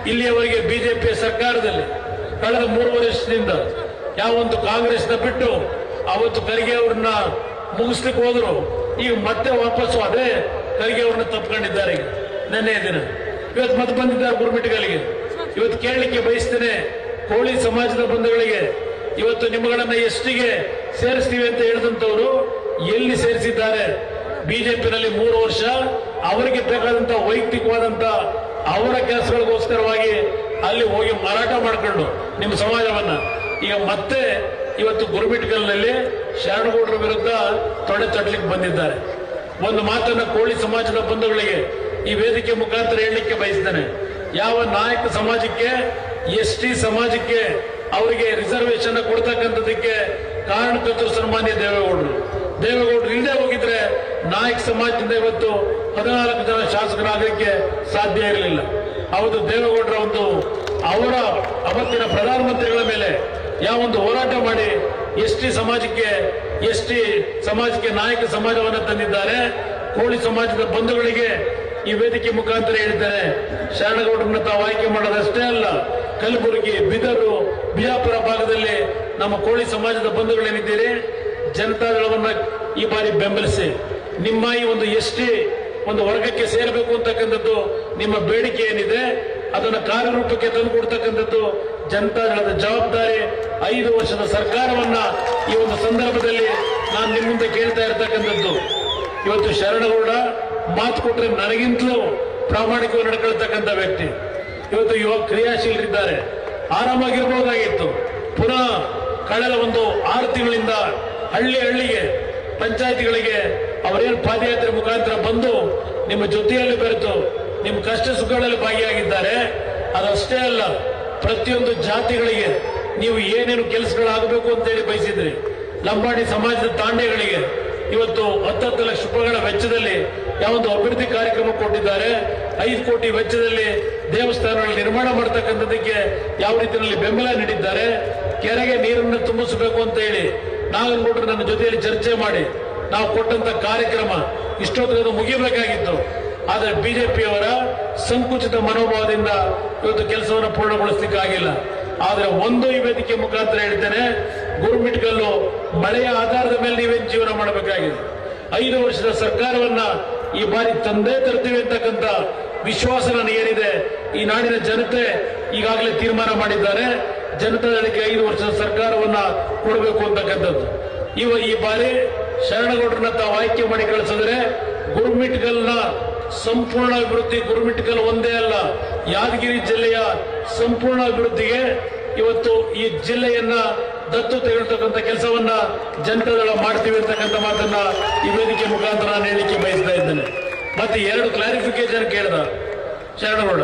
ಇಲ್ಲಿಯವರೆಗೆ ಬಿಜೆಪಿಯ ಸರ್ಕಾರದಲ್ಲಿ ಕಳೆದ ಮೂರು ವರ್ಷದಿಂದ ಯಾವೊಂದು ಕಾಂಗ್ರೆಸ್ನ ಬಿಟ್ಟು ಅವತ್ತು ಖರ್ಗೆ ಅವ್ರನ್ನ ಮುಗಿಸ್ಲಿಕ್ಕೆ ಹೋದ್ರು ಈಗ ಮತ್ತೆ ವಾಪಸ್ಸು ಅದೇ ಖರ್ಗೆ ಅವ್ರನ್ನ ತಪ್ಕೊಂಡಿದ್ದಾರೆ ಈಗ ನಿನ್ನೆ ದಿನ ಇವತ್ತು ಮತ್ತೆ ಬಂದಿದ್ದಾರೆ ಗುರುಮಿಟ್ಗಳಿಗೆ ಇವತ್ತು ಕೇಳಲಿಕ್ಕೆ ಬಯಸ್ತೇನೆ ಕೋಳಿ ಸಮಾಜದ ಬಂಧುಗಳಿಗೆ ಇವತ್ತು ನಿಮ್ಮಗಳನ್ನ ಎಷ್ಟಿಗೆ ಸೇರಿಸ್ತೀವಿ ಅಂತ ಹೇಳಿದಂತವರು ಎಲ್ಲಿ ಸೇರಿಸಿದ್ದಾರೆ ಬಿಜೆಪಿನಲ್ಲಿ ಮೂರು ವರ್ಷ ಅವರಿಗೆ ಬೇಕಾದಂತ ವೈಯಕ್ತಿಕವಾದಂತ ಅವರ ಕೆಲಸಗಳಿಗೋಸ್ಕರವಾಗಿ ಅಲ್ಲಿ ಹೋಗಿ ಮಾರಾಟ ಮಾಡಿಕೊಂಡು ನಿಮ್ಮ ಸಮಾಜವನ್ನ ಈಗ ಮತ್ತೆ ಇವತ್ತು ಗುರುಮಿಟ್ಕಲ್ನಲ್ಲಿ ಶರಣಗೌಡರ ವಿರುದ್ಧ ತೊಡೆ ತಟ್ಟಲಿಕ್ಕೆ ಬಂದಿದ್ದಾರೆ ಒಂದು ಮಾತನ್ನ ಕೋಳಿ ಸಮಾಜದ ಬಂಧುಗಳಿಗೆ ಈ ವೇದಿಕೆ ಮುಖಾಂತರ ಹೇಳಲಿಕ್ಕೆ ಬಯಸ್ತೇನೆ ಯಾವ ನಾಯಕ ಸಮಾಜಕ್ಕೆ ಎಸ್ ಟಿ ಸಮಾಜಕ್ಕೆ ಅವರಿಗೆ ರಿಸರ್ವೇಶನ್ ಕೊಡ್ತಕ್ಕಂಥದಕ್ಕೆ ಕಾರಣಕರ್ತರು ಸನ್ಮಾನ್ಯ ದೇವೇಗೌಡರು ದೇವೇಗೌಡರು ಇಲ್ಲದೆ ಹೋಗಿದ್ರೆ ನಾಯಕ ಸಮಾಜದಿಂದ ಇವತ್ತು ಹದಿನಾಲ್ಕು ಜನ ಶಾಸಕರಾಗಲಿಕ್ಕೆ ಸಾಧ್ಯ ಇರಲಿಲ್ಲ ಹೌದು ದೇವೇಗೌಡರ ಒಂದು ಅವರ ಅವತ್ತಿನ ಪ್ರಧಾನಮಂತ್ರಿಗಳ ಮೇಲೆ ಯಾವೊಂದು ಹೋರಾಟ ಮಾಡಿ ಎಸ್ ಟಿ ಸಮಾಜಕ್ಕೆ ಎಸ್ ಟಿ ಸಮಾಜಕ್ಕೆ ನಾಯಕ ಸಮಾಜವನ್ನು ತಂದಿದ್ದಾರೆ ಕೋಳಿ ಸಮಾಜದ ಬಂಧುಗಳಿಗೆ ಈ ವೇದಿಕೆ ಮುಖಾಂತರ ಹೇಳ್ತಾರೆ ಶರಣಗೌಡರನ್ನ ತಾವು ಆಯ್ಕೆ ಮಾಡೋದಷ್ಟೇ ಅಲ್ಲ ಕಲಬುರಗಿ ಬಿದರು ಬಿಜಾಪುರ ಭಾಗದಲ್ಲಿ ನಮ್ಮ ಕೋಳಿ ಸಮಾಜದ ಬಂಧುಗಳೇನಿದ್ದೀರಿ ಜನತಾದಳವನ್ನ ಈ ಬಾರಿ ಬೆಂಬಲಿಸಿ ನಿಮ್ಮ ಈ ಒಂದು ಎಸ್ ಟಿ ಒಂದು ವರ್ಗಕ್ಕೆ ಸೇರಬೇಕು ಅಂತಕ್ಕಂಥದ್ದು ನಿಮ್ಮ ಬೇಡಿಕೆ ಏನಿದೆ ಅದನ್ನು ಕಾರ್ಯರೂಪಕ್ಕೆ ತಂದು ಕೊಡ್ತಕ್ಕಂಥದ್ದು ಜನತಾದಳದ ಜವಾಬ್ದಾರಿ ಐದು ವರ್ಷದ ಸರ್ಕಾರವನ್ನ ಈ ಒಂದು ಸಂದರ್ಭದಲ್ಲಿ ನಾನು ನಿಮ್ಮ ಮುಂದೆ ಕೇಳ್ತಾ ಇರ್ತಕ್ಕಂಥದ್ದು ಇವತ್ತು ಶರಣಗೌಡ ಮಾತು ಕೊಟ್ರೆ ನನಗಿಂತಲೂ ಪ್ರಾಮಾಣಿಕವಾಗಿ ನಡ್ಕೊಳ್ತಕ್ಕಂಥ ವ್ಯಕ್ತಿ ಇವತ್ತು ಯುವ ಕ್ರಿಯಾಶೀಲರಿದ್ದಾರೆ ಆರಾಮಾಗಿರ್ಬೋದಾಗಿತ್ತು ಪುನಃ ಕಳೆದ ಒಂದು ಆರು ತಿಂಗಳಿಂದ ಹಳ್ಳಿ ಹಳ್ಳಿಗೆ ಪಂಚಾಯತಿಗಳಿಗೆ ಅವರೇನು ಪಾದಯಾತ್ರೆ ಮುಖಾಂತರ ಬಂದು ನಿಮ್ಮ ಜೊತೆಯಲ್ಲಿ ಬೆರೆತು ನಿಮ್ಮ ಕಷ್ಟ ಸುಖಗಳಲ್ಲಿ ಭಾಗಿಯಾಗಿದ್ದಾರೆ ಅದಷ್ಟೇ ಅಲ್ಲ ಪ್ರತಿಯೊಂದು ಜಾತಿಗಳಿಗೆ ನೀವು ಏನೇನು ಕೆಲಸಗಳಾಗಬೇಕು ಅಂತೇಳಿ ಬಯಸಿದ್ರಿ ಲಂಬಾಣಿ ಸಮಾಜದ ತಾಂಡೆಗಳಿಗೆ ಇವತ್ತು ಹತ್ತತ್ತು ಲಕ್ಷ ರೂಪಾಯಿಗಳ ವೆಚ್ಚದಲ್ಲಿ ಯಾವೊಂದು ಅಭಿವೃದ್ಧಿ ಕಾರ್ಯಕ್ರಮ ಕೊಟ್ಟಿದ್ದಾರೆ ಐದು ಕೋಟಿ ವೆಚ್ಚದಲ್ಲಿ ದೇವಸ್ಥಾನಗಳ ನಿರ್ಮಾಣ ಮಾಡತಕ್ಕಂಥದ್ದಕ್ಕೆ ಯಾವ ರೀತಿಯಲ್ಲಿ ಬೆಂಬಲ ನೀಡಿದ್ದಾರೆ ಕೆರೆಗೆ ನೀರನ್ನು ತುಂಬಿಸಬೇಕು ಅಂತ ಹೇಳಿ ನಾಗನಗೌಡರು ನನ್ನ ಜೊತೆಯಲ್ಲಿ ಚರ್ಚೆ ಮಾಡಿ ನಾವು ಕೊಟ್ಟಂತ ಕಾರ್ಯಕ್ರಮ ಇಷ್ಟೊತ್ತಿಗೆ ಅದು ಮುಗಿಬೇಕಾಗಿತ್ತು ಆದರೆ ಬಿಜೆಪಿಯವರ ಸಂಕುಚಿತ ಮನೋಭಾವದಿಂದ ಇವತ್ತು ಕೆಲಸವನ್ನು ಪೂರ್ಣಗೊಳಿಸಲಿಕ್ಕೆ ಆಗಿಲ್ಲ ಆದರೆ ಒಂದು ಈ ವೇದಿಕೆ ಮುಖಾಂತರ ಹೇಳ್ತೇನೆ ಗುರುಮಿಟ್ಕಲ್ಲು ಮಳೆಯ ಆಧಾರದ ಮೇಲೆ ನೀವೇನು ಜೀವನ ಮಾಡಬೇಕಾಗಿದೆ ಐದು ವರ್ಷದ ಸರ್ಕಾರವನ್ನ ಈ ಬಾರಿ ತಂದೆ ತರ್ತೀವಿ ಅಂತಕ್ಕಂಥ ವಿಶ್ವಾಸ ನನಗೆ ಏನಿದೆ ಈ ನಾಡಿನ ಜನತೆ ಈಗಾಗಲೇ ತೀರ್ಮಾನ ಮಾಡಿದ್ದಾರೆ ಜನತಾದಳಕ್ಕೆ ಐದು ವರ್ಷದ ಸರ್ಕಾರವನ್ನ ಕೊಡಬೇಕು ಅಂತಕ್ಕಂಥದ್ದು ಇವ ಈ ಬಾರಿ ಶರಣಗೌಡರನ್ನ ತಾವು ಆಯ್ಕೆ ಮಾಡಿ ಕಳಿಸಿದ್ರೆ ಗುರುಮಿಟ್ಕಲ್ನ ಸಂಪೂರ್ಣ ಅಭಿವೃದ್ಧಿ ಗುರುಮಿಟ್ಕಲ್ ಒಂದೇ ಅಲ್ಲ ಯಾದಗಿರಿ ಜಿಲ್ಲೆಯ ಸಂಪೂರ್ಣ ಅಭಿವೃದ್ಧಿಗೆ ಇವತ್ತು ಈ ಜಿಲ್ಲೆಯನ್ನ ದತ್ತು ತೆಗೆದುತಕ್ಕಂಥ ಕೆಲಸವನ್ನ ಜನತಾದಳ ಮಾಡ್ತೀವಿ ಅಂತಕ್ಕಂಥ ಮಾತನ್ನ ಈ ವೇದಿಕೆ ಮುಖಾಂತರ ನಾನು ಹೇಳಲಿಕ್ಕೆ ಬಯಸ್ತಾ ಇದ್ದೇನೆ ಮತ್ತೆ ಎರಡು ಕ್ಲಾರಿಫಿಕೇಶನ್ ಕೇಳಿದ ಶರಣಗೌಡ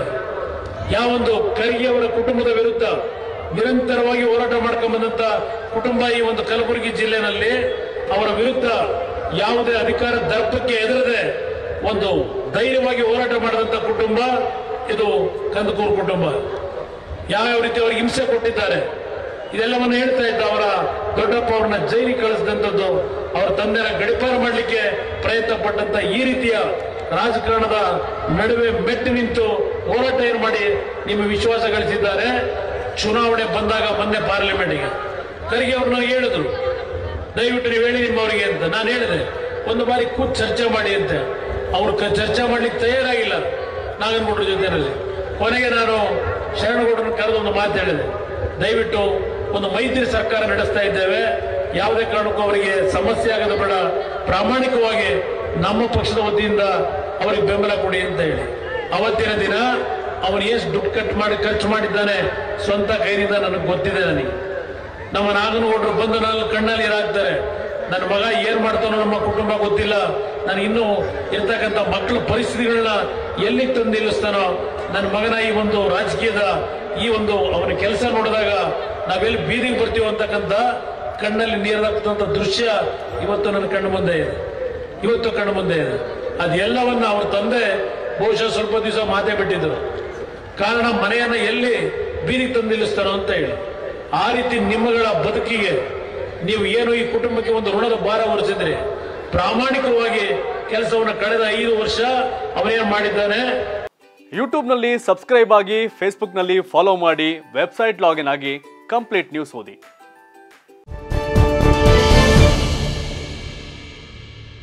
ಯಾವೊಂದು ಖರ್ಗೆ ಅವರ ಕುಟುಂಬದ ವಿರುದ್ಧ ನಿರಂತರವಾಗಿ ಹೋರಾಟ ಮಾಡ್ಕೊಂಡ್ ಬಂದಂತ ಕುಟುಂಬ ಈ ಒಂದು ಕಲಬುರಗಿ ಜಿಲ್ಲೆನಲ್ಲಿ ಅವರ ವಿರುದ್ಧ ಯಾವುದೇ ಅಧಿಕಾರ ದರ್ಪಕ್ಕೆ ಎದುರದೆ ಒಂದು ಧೈರ್ಯವಾಗಿ ಹೋರಾಟ ಮಾಡಿದಂತ ಕುಟುಂಬ ಇದು ಕಂದಕೂರು ಕುಟುಂಬ ಯಾವ್ಯಾವ ರೀತಿ ಅವರಿಗೆ ಹಿಂಸೆ ಕೊಟ್ಟಿದ್ದಾರೆ ಇದೆಲ್ಲವನ್ನು ಹೇಳ್ತಾ ಇದ್ದ ಅವರ ದೊಡ್ಡಪ್ಪ ಅವ್ರನ್ನ ಜೈಲಿಗೆ ಕಳಿಸಿದಂಥದ್ದು ಅವರ ತಂದೆಯ ಗಡಿಪಾರು ಮಾಡಲಿಕ್ಕೆ ಪ್ರಯತ್ನ ಪಟ್ಟಂತ ಈ ರೀತಿಯ ರಾಜಕಾರಣದ ನಡುವೆ ಮೆಟ್ಟಿ ನಿಂತು ಹೋರಾಟ ಏನು ಮಾಡಿ ನಿಮ್ಮ ವಿಶ್ವಾಸ ಗಳಿಸಿದ್ದಾರೆ ಚುನಾವಣೆ ಬಂದಾಗ ಮೊನ್ನೆ ಪಾರ್ಲಿಮೆಂಟ್ಗೆ ಖರ್ಗೆ ಅವ್ರು ನನಗೆ ಹೇಳಿದ್ರು ದಯವಿಟ್ಟು ನೀವು ಹೇಳಿ ನಿಮ್ಮವರಿಗೆ ಅಂತ ನಾನು ಹೇಳಿದೆ ಒಂದು ಬಾರಿ ಕೂತ್ ಚರ್ಚೆ ಮಾಡಿ ಅಂತ ಅವ್ರು ಕ- ಚರ್ಚೆ ಮಾಡ್ಲಿಕ್ಕೆ ತಯಾರಾಗಿಲ್ಲ ನಾಗನಗೌಡರ ಜೊತೆಯಲ್ಲಿ ಕೊನೆಗೆ ನಾನು ಶರಣಗೌಡರನ್ನು ಕರೆದು ಒಂದು ಮಾತು ಹೇಳಿದೆ ದಯವಿಟ್ಟು ಒಂದು ಮೈತ್ರಿ ಸರ್ಕಾರ ನಡೆಸ್ತಾ ಇದ್ದೇವೆ ಯಾವುದೇ ಕಾರಣಕ್ಕೂ ಅವರಿಗೆ ಸಮಸ್ಯೆ ಆಗದ ಬೇಡ ಪ್ರಾಮಾಣಿಕವಾಗಿ ನಮ್ಮ ಪಕ್ಷದ ವತಿಯಿಂದ ಅವರಿಗೆ ಬೆಂಬಲ ಕೊಡಿ ಅಂತ ಹೇಳಿ ಅವತ್ತಿನ ದಿನ ಅವನು ಎಷ್ಟು ದುಡ್ಡು ಕಟ್ ಮಾಡಿ ಖರ್ಚು ಮಾಡಿದ್ದಾನೆ ಸ್ವಂತ ಕೈನಿಂದ ನನಗೆ ಗೊತ್ತಿದೆ ನನಗೆ ನಮ್ಮ ನಾಗನಗೌಡರು ಬಂದು ನನ್ನ ಕಣ್ಣಲ್ಲಿ ನೀರಾಕ್ತಾರೆ ನನ್ನ ಮಗ ಏನ್ ಮಾಡ್ತಾನೋ ನಮ್ಮ ಕುಟುಂಬ ಗೊತ್ತಿಲ್ಲ ನಾನು ಇನ್ನೂ ಇರ್ತಕ್ಕಂಥ ಮಕ್ಕಳ ಪರಿಸ್ಥಿತಿಗಳನ್ನ ಎಲ್ಲಿ ತಂದು ನಿಲ್ಲಿಸ್ತಾನೋ ನನ್ನ ಮಗನ ಈ ಒಂದು ರಾಜಕೀಯದ ಈ ಒಂದು ಅವನ ಕೆಲಸ ನೋಡಿದಾಗ ನಾವೆಲ್ಲಿ ಬೀದಿಗೆ ಬರ್ತೀವೋ ಅಂತಕ್ಕಂಥ ಕಣ್ಣಲ್ಲಿ ನೀರಾಕ್ತಂತ ದೃಶ್ಯ ಇವತ್ತು ನನ್ನ ಕಣ್ಣು ಮುಂದೆ ಇದೆ ಇವತ್ತು ಕಣ್ಣು ಮುಂದೆ ಇದೆ ಅದೆಲ್ಲವನ್ನ ಅವ್ರ ತಂದೆ ಬಹುಶಃ ಸ್ವಲ್ಪ ದಿವಸ ಮಾತೇ ಬಿಟ್ಟಿದ್ರು ಕಾರಣ ಮನೆಯನ್ನ ಎಲ್ಲಿ ಬೀದಿಗೆ ತಂದು ನಿಲ್ಲಿಸ್ತಾನೋ ಅಂತ ಹೇಳಿ ಆ ರೀತಿ ನಿಮ್ಮಗಳ ಬದುಕಿಗೆ ನೀವು ಏನು ಈ ಕುಟುಂಬಕ್ಕೆ ಒಂದು ಋಣದ ಭಾರ ಹೊರಿಸಿದ್ರಿ ಪ್ರಾಮಾಣಿಕವಾಗಿ ಕೆಲಸವನ್ನು ಕಳೆದ ಐದು ವರ್ಷ ಅವನೇನು ಮಾಡಿದ್ದಾನೆ ಯೂಟ್ಯೂಬ್ನಲ್ಲಿ ಸಬ್ಸ್ಕ್ರೈಬ್ ಆಗಿ ಫೇಸ್ಬುಕ್ನಲ್ಲಿ ಫಾಲೋ ಮಾಡಿ ವೆಬ್ಸೈಟ್ ಲಾಗಿನ್ ಆಗಿ ಕಂಪ್ಲೀಟ್ ನ್ಯೂಸ್ ಓದಿ